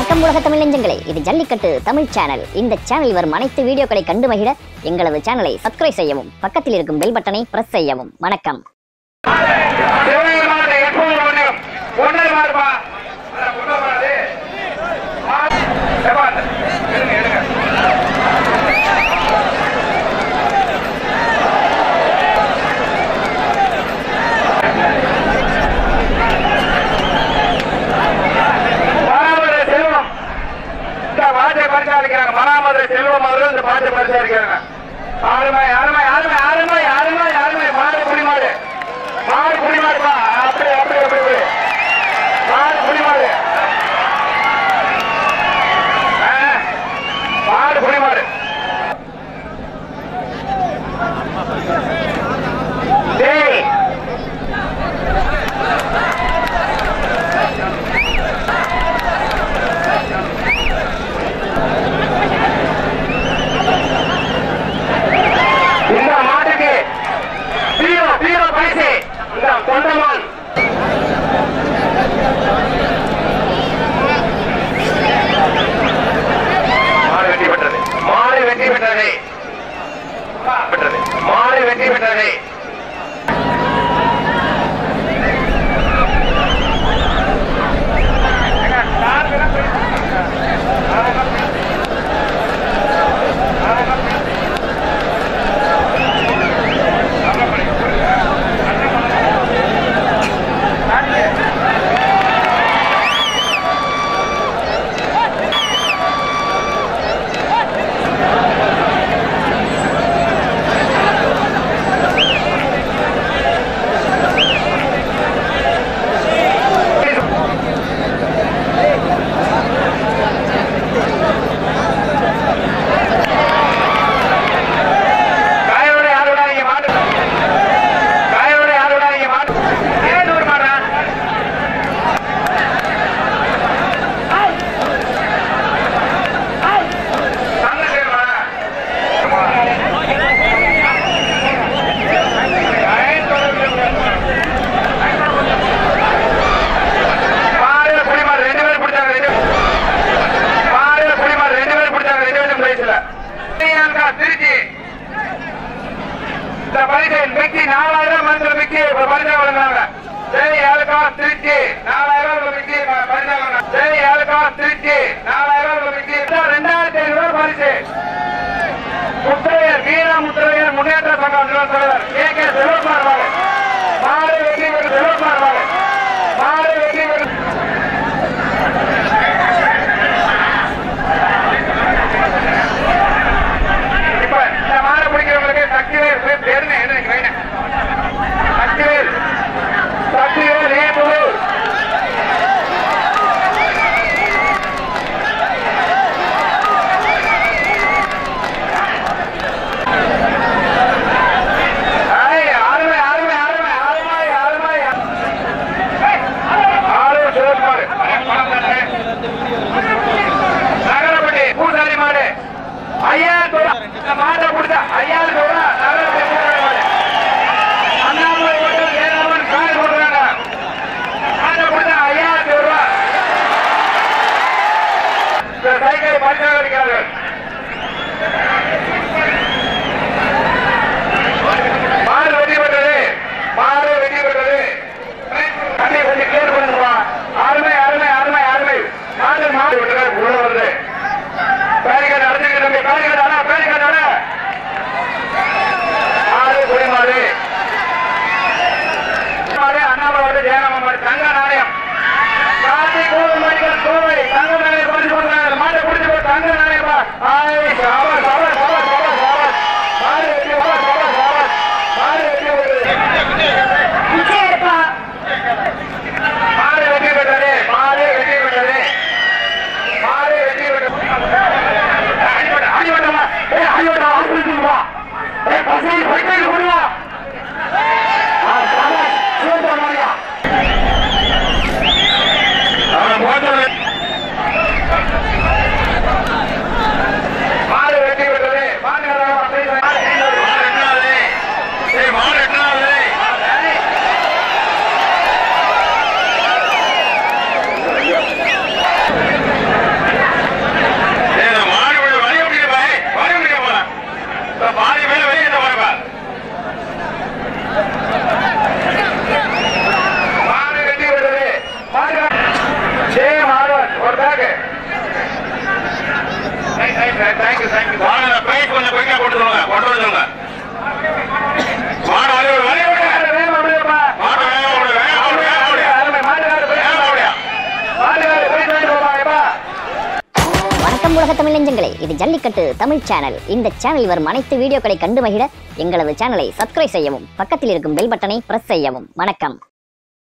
வணக்கம் உலக தமிழ் நெஞ்சங்களே இது ஜல்லிக்கட்டு தமிழ் சேனல் இந்த சேனல் வரும் அனைத்து வீடியோக்களை கண்டு மகிழ எங்களது சேனலை சப்ஸ்கிரைப் செய்யவும் பக்கத்தில் இருக்கும் பெல் பட்டனை பிரஸ் செய்யவும் வணக்கம் சிவகங்கை மாவட்டம் எப்போது ஒன்றும் ஒன்றரை மாறுபா அதான் கொண்டு வராது. மா- எப்பா, எடுங்க, எடுங்க. மராமதுரை செல்வம் இந்த பாட்டை பரிசாலிக்கிறாங்க மராமதுரை செல்வம் அவர்கள் இந்த பாட்டை பரிசாலிக்கிறாங்க யாருமே யாருமே யாருமே யாருமே யாருமே யாருமே மாடு புடி மாடு மாடு புடி மாடுப்பா அப்படி அப்படி அப்படி அப்படி மாடு புடி மாடு ஆ, மாடு புடி மாடு டேய் இந்த மாட்டுக்கு தீரோ தீரோ பரிசு இந்த தொண்டமான் மாடு வெற்றி பெற்றது மாடு வெற்றி பெற்றது பெற்றது மாடு வெற்றி பெற்றது காயோட யாரோட இங்க மாட்டு காயோட யாரோட இங்க மாட்டு ஏன் ஒரு மாடா தங்க தேவா மாடு புடிமாடு ரெண்டு பேரும் பிடிச்சாங்க ரெண்டு மாடு புடிமாடு ரெண்டு பேரும் பிடிச்சாங்க ரெண்டு பேரும் பிரைஸ்ல திருச்சி இந்த பரிசை மிக்கி நாலாயிரம் மந்திர மிக்கி பரிசா வழங்கினாங்க சரி யாருக்கா திருச்சி நாலாயிரம் ரூபாய் மிக்கி பரிசா வழங்கினாங்க சரி யாருக்கா திருச்சி நாலாயிரம் ரூபாய் மிக்கி ரெண்டாயிரத்தி ஐநூறு ரூபாய் பரிசு முத்திரையர் வீரா முத்திரையர் முன்னேற்ற சங்கம் நிறுவன தலைவர் கே கே செல்வகுமார் வாங்க மாடு வெற்றி பெற்று செல்வகுமார் வாங்க மாடு வெற்றி பெற்று இப்ப இந்த மாடு பிடிக்கிறவங்களுக்கு சக்திவேல் பேர் என்ன என்ன வைங்க சக்திவேல் சக்திவேல் ஏபுலூர் ஐய், ஆறுமை, ஆறுமை, ஆறுமை, ஆறுமை, ஆறுமை. ஏய், ஆளூர் சிவகுமார். நகரப்பட்டி பூசாரி மாடு ஐயாயிரம் ரூபாய் இந்த மாட்டை கொடுத்தா ஐயாயிரம் ரூபாய் நகரப்பட்டி பூசாரி மாடு அண்ணாமலை மட்டும் ஏழாமன் கார் கொடுக்குறாங்க மாட்டை கொடுத்தா ஐயாயிரத்தி ரூபாய் இந்த சைக்கிள் பரிசாக அளிக்கிறார்கள் மாடு வெற்றி பெற்றது மாடு வெற்றி பெற்றது தண்ணி கொஞ்சம் கிளியர் பண்ணுங்கப்பா அருமை அருமை அருமை அருமை மாடு மாடு விட்டுறது உள்ள வருது பேரிகட் அடைஞ்சிருக்கு தம்பி பேரிகட் அட பேரிகட் அட மாடு குடி மாடு மாடு அண்ணாமலை வந்து ஜெயராமன் மாடு தங்க நாணயம் கார்த்தி கோவில் மணிகள் கோவை தங்க நாணயம் பரிசு கொடுக்குறாங்க மாட்டை பிடிச்சி போய் தங்க நாணயப்பா ஆய் சபாஸ் சபாஸ் சபாஸ் வணக்கம் உலக தமிழ் நெஞ்சங்களே இது ஜல்லிக்கட்டு தமிழ் சேனல் இந்த சேனலில் வரும் அனைத்து வீடியோக்களை கண்டு மகிழ எங்களது சேனலை சப்ஸ்கிரைப் செய்யவும் பக்கத்தில் இருக்கும் பெல் பட்டனை பிரஸ் செய்யவும் வணக்கம்